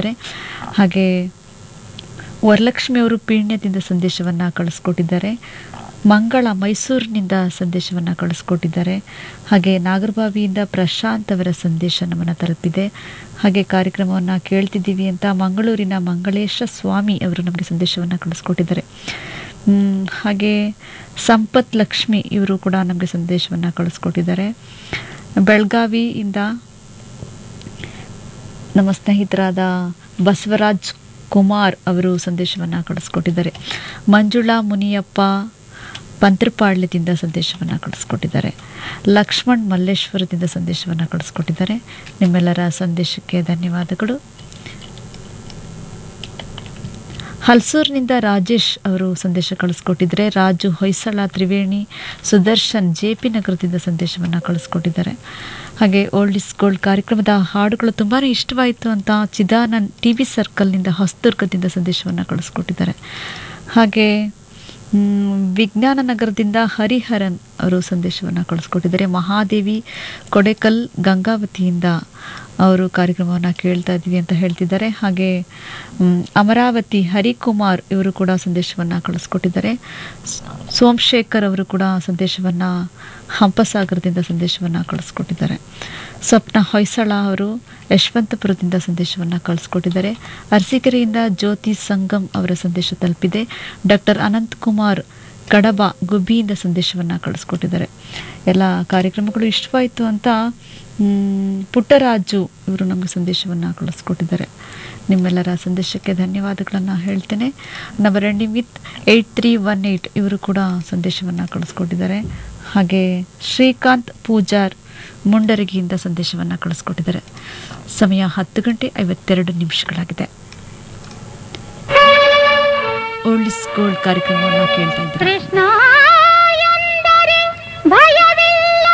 ಕಳಿಸ್ಕೊಟ್ಟಿದ್ದಾರೆ ಹಾಗೆ ವರಲಕ್ಷ್ಮಿ ಅವರು ಪೀಣ್ಯದಿಂದ ಸಂದೇಶವನ್ನು ಕಳಿಸ್ಕೊಟ್ಟಿದ್ದಾರೆ ಮಂಗಳ ಮೈಸೂರಿನಿಂದ ಸಂದೇಶವನ್ನು ಕಳಿಸ್ಕೊಟ್ಟಿದ್ದಾರೆ ಹಾಗೆ ನಾಗರಬಾವಿಯಿಂದ ಪ್ರಶಾಂತ್ ಅವರ ಸಂದೇಶ ನಮ್ಮನ್ನು ತಲುಪಿದೆ ಹಾಗೆ ಕಾರ್ಯಕ್ರಮವನ್ನು ಕೇಳ್ತಿದ್ದೀವಿ ಅಂತ ಮಂಗಳೂರಿನ ಮಂಗಳೇಶ ಸ್ವಾಮಿ ಅವರು ನಮಗೆ ಸಂದೇಶವನ್ನು ಕಳಿಸ್ಕೊಟ್ಟಿದ್ದಾರೆ ಮ್, ಹಾಗೆ ಸಂಪತ್ ಲಕ್ಷ್ಮಿ ಇವರು ಕೂಡ ನಮಗೆ ಸಂದೇಶವನ್ನು ಕಳಿಸ್ಕೊಟ್ಟಿದ್ದಾರೆ ಬೆಳಗಾವಿಯಿಂದ ನಮ್ಮ ಸ್ನೇಹಿತರಾದ ಬಸವರಾಜ್ ಕುಮಾರ್ ಅವರು ಸಂದೇಶವನ್ನು ಕಳಿಸ್ಕೊಟ್ಟಿದ್ದಾರೆ ಮಂಜುಳಾ ಮುನಿಯಪ್ಪ ಪಂತ್ರಪಾಳ್ಯದಿಂದ ಸಂದೇಶವನ್ನು ಕಳಿಸ್ಕೊಟ್ಟಿದ್ದಾರೆ ಲಕ್ಷ್ಮಣ್ ಮಲ್ಲೇಶ್ವರದಿಂದ ಸಂದೇಶವನ್ನು ಕಳಿಸ್ಕೊಟ್ಟಿದ್ದಾರೆ ನಿಮ್ಮೆಲ್ಲರ ಸಂದೇಶಕ್ಕೆ ಧನ್ಯವಾದಗಳು ಹಲ್ಸೂರಿನಿಂದ ರಾಜೇಶ್ ಅವರು ಸಂದೇಶ ಕಳಿಸ್ಕೊಟ್ಟಿದ್ದಾರೆ ರಾಜು ಹೊಯ್ಸಳ ತ್ರಿವೇಣಿ ಸುದರ್ಶನ್ ಜೆ ಪಿ ನಗರದಿಂದ ಸಂದೇಶವನ್ನು ಕಳಿಸ್ಕೊಟ್ಟಿದ್ದಾರೆ ಹಾಗೆ ಓಲ್ಡ್ ಇಸ್ ಗೋಲ್ಡ್ ಕಾರ್ಯಕ್ರಮದ ಹಾಡುಗಳು ತುಂಬಾ ಇಷ್ಟವಾಯಿತು ಅಂತ ಚಿದಾನಂದ್ ಟಿ ವಿ ಸರ್ಕಲ್ನಿಂದ ಹೊಸದುರ್ಗದಿಂದ ಸಂದೇಶವನ್ನು ಕಳಿಸ್ಕೊಟ್ಟಿದ್ದಾರೆ ಹಾಗೆ ಮ್, ವಿಜ್ಞಾನ ನಗರದಿಂದ ಹರಿಹರನ್ ಅವರು ಸಂದೇಶವನ್ನು ಕಳಿಸ್ಕೊಟ್ಟಿದ್ದಾರೆ ಮಹಾದೇವಿ ಕೊಡೆಕಲ್ ಗಂಗಾವತಿಯಿಂದ ಅವರು ಕಾರ್ಯಕ್ರಮವನ್ನು ಕೇಳ್ತಾ ಇದ್ದೀವಿ ಅಂತ ಹೇಳ್ತಿದ್ದಾರೆ ಹಾಗೆ ಮ್, ಅಮರಾವತಿ ಹರಿಕುಮಾರ್ ಇವರು ಕೂಡ ಸಂದೇಶವನ್ನು ಕಳಿಸ್ಕೊಟ್ಟಿದ್ದಾರೆ ಸ್- ಸೋಮಶೇಖರ್ ಅವರು ಕೂಡ ಸಂದೇಶವನ್ನು ಹಂಪಸಾಗರದಿಂದ ಸಂದೇಶವನ್ನು ಕಳಿಸ್ಕೊಟ್ಟಿದ್ದಾರೆ ಸ್ವಪ್ನ ಹೊಯ್ಸಳ ಅವರು ಯಶವಂತಪುರದಿಂದ ಸಂದೇಶವನ್ನು ಕಳಿಸ್ಕೊಟ್ಟಿದ್ದಾರೆ ಅರಸೀಕೆರೆಯಿಂದ ಜ್ಯೋತಿ ಸಂಗಮ್ ಅವರ ಸಂದೇಶ ತಲುಪಿದೆ ಡಾಕ್ಟರ್ ಅನಂತಕುಮಾರ್ ಕಡಬ ಗುಬ್ಬಿಯಿಂದ ಸಂದೇಶವನ್ನು ಕಳಿಸ್ಕೊಟ್ಟಿದ್ದಾರೆ ಎಲ್ಲ ಕಾರ್ಯಕ್ರಮಗಳು ಇಷ್ಟವಾಯಿತು ಅಂತ ಮ್, ಪುಟ್ಟರಾಜು ಇವರು ನಮಗೆ ಸಂದೇಶವನ್ನು ಕಳಿಸ್ಕೊಟ್ಟಿದ್ದಾರೆ ನಿಮ್ಮೆಲ್ಲರ ಸಂದೇಶಕ್ಕೆ ಧನ್ಯವಾದಗಳನ್ನು ಹೇಳ್ತೇನೆ number ending with eight three one eight ಇವರು ಕೂಡ ಸಂದೇಶವನ್ನು ಕಳಿಸ್ಕೊಟ್ಟಿದ್ದಾರೆ ಹಾಗೆ ಶ್ರೀಕಾಂತ್ ಪೂಜಾರ್ ಮುಂಡರಗಿಯಿಂದ ಸಂದೇಶವನ್ನು ಕಳಿಸ್ಕೊಟ್ಟಿದ್ದಾರೆ ಸಮಯ ಹತ್ತು ಗಂಟೆ ಐವತ್ತೆರಡು ನಿಮಿಷಗಳಾಗಿದೆ ಓಲ್ಡ್ ಇಸ್ ಗೋಲ್ಡ್ ಕಾರ್ಯಕ್ರಮವನ್ನು ಕೇಳ್ತಾ ಇದ್ದಾರೆ ಕೃಷ್ಣ